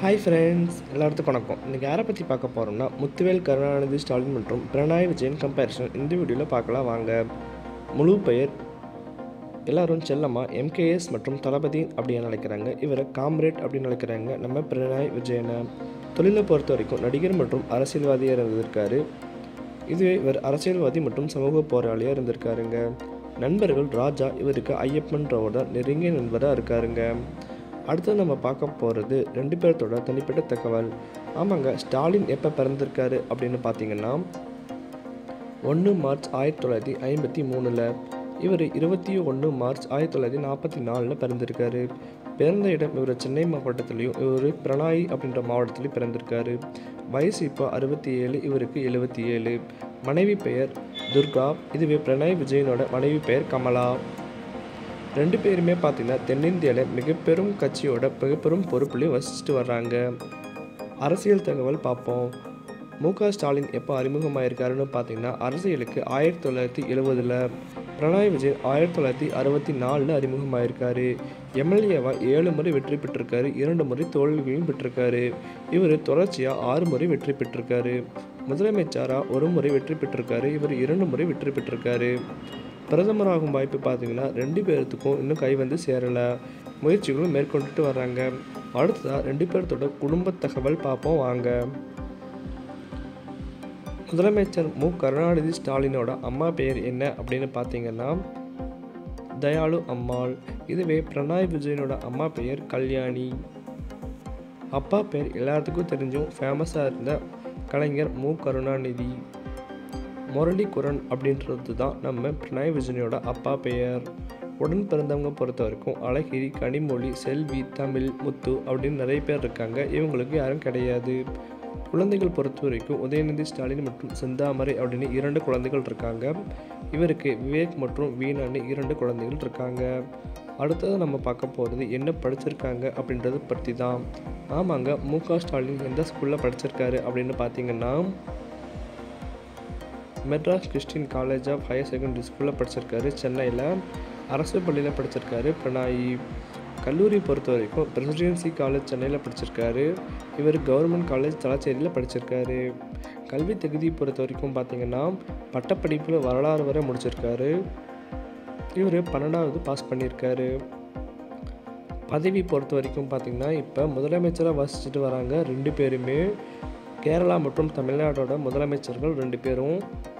hi friends எல்லாத்துக்கும் வணக்கம் இன்றைக்கி யாரை பற்றி பார்க்க போகிறோம்னா முத்துவேல் கருணாநிதி ஸ்டாலின் மற்றும் பிரணாய் விஜயன் கம்பேரிசன் இந்த வீடியோவில் பார்க்கலாம் வாங்க முழு பெயர் எல்லாரும் செல்லமாக எம்கேஎஸ் மற்றும் தளபதி அப்படின்னு அழைக்கிறாங்க இவரை காம்ரேட் அப்படின்னு அழைக்கிறாங்க நம்ம பிரணாய் விஜயனை தொழிலை பொறுத்த வரைக்கும் நடிகர் மற்றும் அரசியல்வாதியாக இருந்திருக்காரு இதுவே இவர் அரசியல்வாதி மற்றும் சமூக போராளியாக இருந்திருக்காருங்க நண்பர்கள் ராஜா இவருக்கு ஐயப்பன்றவோட நெருங்கிய நண்பராக இருக்காருங்க அடுத்து நம்ம பார்க்க போகிறது ரெண்டு பேர்த்தோட தனிப்பட்ட தகவல் ஆமாங்க ஸ்டாலின் எப்போ பிறந்திருக்காரு அப்படின்னு பார்த்தீங்கன்னா ஒன்று மார்ச் ஆயிரத்தி தொள்ளாயிரத்தி ஐம்பத்தி மூணில் இவர் இருபத்தி ஒன்று மார்ச் ஆயிரத்தி தொள்ளாயிரத்தி நாற்பத்தி நாலில் பிறந்திருக்காரு பிறந்த இடம் இவர் சென்னை மாவட்டத்துலேயும் இவர் பிரணாயி அப்படின்ற மாவட்டத்துலேயும் பிறந்திருக்காரு வயசு இப்போ அறுபத்தி ஏழு இவருக்கு எழுபத்தி ஏழு மனைவி பெயர் துர்கா இதுவே பிரணாய் விஜயனோட மனைவி பெயர் கமலா ரெண்டு பேருமே பார்த்தீங்கன்னா தென்னிந்தியாவில் மிகப்பெரும் கட்சியோட மிகப்பெரும் பொறுப்புலையும் வசிச்சுட்டு வர்றாங்க அரசியல் தகவல் பார்ப்போம் மு க ஸ்டாலின் எப்போ அறிமுகமாயிருக்காருன்னு பார்த்தீங்கன்னா அரசியலுக்கு ஆயிரத்தி தொள்ளாயிரத்தி எழுபதில் பிரணாய் விஜயன் ஆயிரத்தி தொள்ளாயிரத்தி அறுபத்தி நாலில் அறிமுகமாயிருக்காரு எம்எல்ஏவாக ஏழு முறை வெற்றி பெற்றிருக்காரு இரண்டு முறை தோல்வியும் பெற்றிருக்காரு இவர் தொடர்ச்சியாக ஆறு முறை வெற்றி பெற்றிருக்காரு முதலமைச்சராக ஒரு முறை வெற்றி பெற்றிருக்காரு இவர் இரண்டு முறை வெற்றி பெற்றிருக்காரு பிரதமராகும் வாய்ப்பு பார்த்தீங்கன்னா ரெண்டு பேர்த்துக்கும் இன்னும் கை வந்து சேரலை முயற்சிகளும் மேற்கொண்டுட்டு வர்றாங்க அடுத்ததாக ரெண்டு பேர்த்தோட குடும்ப தகவல் பார்ப்போம் வாங்க முதலமைச்சர் மு கருணாநிதி ஸ்டாலினோட அம்மா பெயர் என்ன அப்படின்னு பார்த்தீங்கன்னா தயாளு அம்மாள் இதுவே பிரணாய் விஜயனோட அம்மா பெயர் கல்யாணி அப்பா பேர் எல்லாத்துக்கும் தெரிஞ்சும் ஃபேமஸாக இருந்த கலைஞர் மு கருணாநிதி முரளி குரன் அப்படின்றது தான் நம்ம பிரணாய் விஜயனோட அப்பா பெயர் உடன் பிறந்தவங்க பொறுத்த வரைக்கும் அழகிரி கனிமொழி செல்வி தமிழ் முத்து அப்படின்னு நிறைய பேர் இருக்காங்க இவங்களுக்கு யாரும் கிடையாது குழந்தைகள் பொறுத்த வரைக்கும் உதயநிதி ஸ்டாலின் மற்றும் செந்தாமரை அப்படின்னு இரண்டு குழந்தைகள் இருக்காங்க இவருக்கு விவேக் மற்றும் வீணான்னு இரண்டு குழந்தைகள் இருக்காங்க அடுத்தது நம்ம பார்க்க போகிறது என்ன படிச்சிருக்காங்க அப்படின்றத பற்றி தான் ஆமாங்க மு க ஸ்டாலின் எந்த ஸ்கூலில் படிச்சிருக்காரு அப்படின்னு பார்த்தீங்கன்னா Madras Christian college of higher secondary ஸ்கூலில் படிச்சிருக்காரு சென்னையில் அரசு பள்ளியில் படிச்சிருக்காரு பிரணாயி கல்லூரி பொறுத்த வரைக்கும் பிரசிடென்சி காலேஜ் சென்னையில் படிச்சிருக்காரு இவர் கவர்மெண்ட் காலேஜ் தலச்சேரியில் படிச்சிருக்காரு கல்வி தகுதி பொறுத்த வரைக்கும் பார்த்தீங்கன்னா பட்டப்படிப்பில் வரலாறு வரை முடிச்சிருக்காரு இவர் பன்னெண்டாவது பாஸ் பண்ணியிருக்காரு பதவி பொறுத்த வரைக்கும் பார்த்திங்கன்னா இப்போ முதலமைச்சராக வசிச்சுட்டு வராங்க ரெண்டு பேருமே கேரளா மற்றும் தமிழ்நாடோட முதலமைச்சர்கள் ரெண்டு பேரும்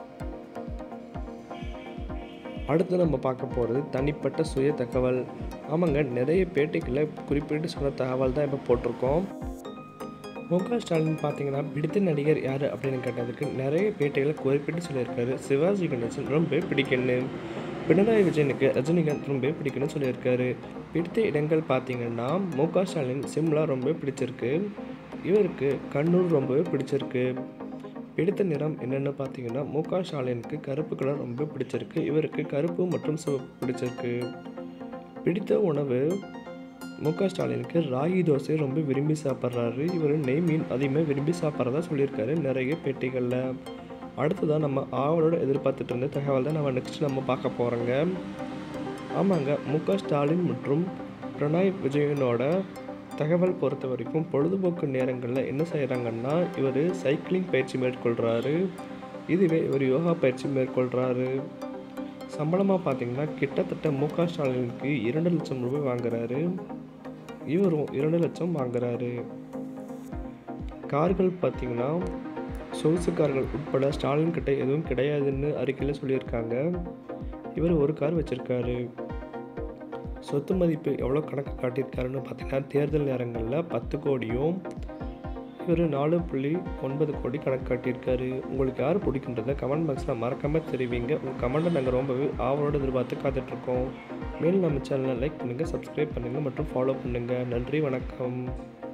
அடுத்து நம்ம பார்க்க போகிறது தனிப்பட்ட சுய தகவல் ஆமாங்க நிறைய பேட்டிகளை குறிப்பிட்டு சொன்ன தகவல் தான் இப்போ போட்டிருக்கோம் மு க ஸ்டாலின் பார்த்தீங்கன்னா பிடித்த நடிகர் யார் அப்படின்னு கேட்டதுக்கு நிறைய பேட்டிகளை குறிப்பிட்டு சொல்லியிருக்காரு சிவாஜி கணேசன் ரொம்ப பிடிக்குன்னு பினராயி விஜயனுக்கு ரஜினிகாந்த் ரொம்ப பிடிக்குன்னு சொல்லியிருக்காரு பிடித்த இடங்கள் பார்த்தீங்கன்னா மு க ஸ்டாலின் சிம்லா ரொம்ப பிடிச்சிருக்கு இவருக்கு கண்ணூர் ரொம்பவே பிடிச்சிருக்கு பிடித்த நிறம் என்னென்னு பார்த்தீங்கன்னா மு க ஸ்டாலினுக்கு கருப்பு கலர் ரொம்ப பிடிச்சிருக்கு இவருக்கு கருப்பு மற்றும் சிவப்பு பிடிச்சிருக்கு பிடித்த உணவு மு க ஸ்டாலினுக்கு ராகி தோசை ரொம்ப விரும்பி சாப்பிட்றாரு இவர் நெய் மீன் அதிகமாக விரும்பி சாப்பிட்றதா சொல்லியிருக்காரு நிறைய பேட்டிகளில் அடுத்ததான் நம்ம ஆவலோட எதிர்பார்த்துட்டு இருந்த தகவல் தான் நம்ம நெக்ஸ்ட் நம்ம பார்க்க போகிறோங்க ஆமாங்க மு க ஸ்டாலின் மற்றும் பிரணாய் விஜயனோட தகவல் பொறுத்த வரைக்கும் பொழுதுபோக்கு நேரங்களில் என்ன செய்கிறாங்கன்னா இவர் சைக்கிளிங் பயிற்சி மேற்கொள்கிறாரு இதுவே இவர் யோகா பயிற்சி மேற்கொள்கிறாரு சம்பளமாக பார்த்தீங்கன்னா கிட்டத்தட்ட மு க ஸ்டாலினுக்கு இரண்டு லட்சம் ரூபாய் வாங்குறாரு இவரும் இரண்டு லட்சம் வாங்குறாரு கார்கள் பார்த்தீங்கன்னா சொகுசு கார்கள் உட்பட ஸ்டாலின் கிட்ட எதுவும் கிடையாதுன்னு அறிக்கையில் சொல்லியிருக்காங்க இவர் ஒரு கார் வச்சுருக்காரு சொத்து மதிப்பு எவ்வளோ கணக்கு காட்டியிருக்காருன்னு பார்த்தீங்கன்னா தேர்தல் நேரங்களில் பத்து கோடியும் இவர் நாலு புள்ளி ஒன்பது கோடி கணக்கு காட்டியிருக்காரு உங்களுக்கு யார் பிடிக்குன்றத கமெண்ட் பாக்ஸில் மறக்காமல் தெரிவிங்க உங்கள் கமெண்ட்டை நாங்கள் ரொம்பவே ஆவலோடு எதிர்பார்த்து காத்துட்ருக்கோம் மேலும் நம்ம சேனலை லைக் பண்ணுங்கள் சப்ஸ்கிரைப் பண்ணுங்கள் மற்றும் ஃபாலோ பண்ணுங்கள் நன்றி வணக்கம்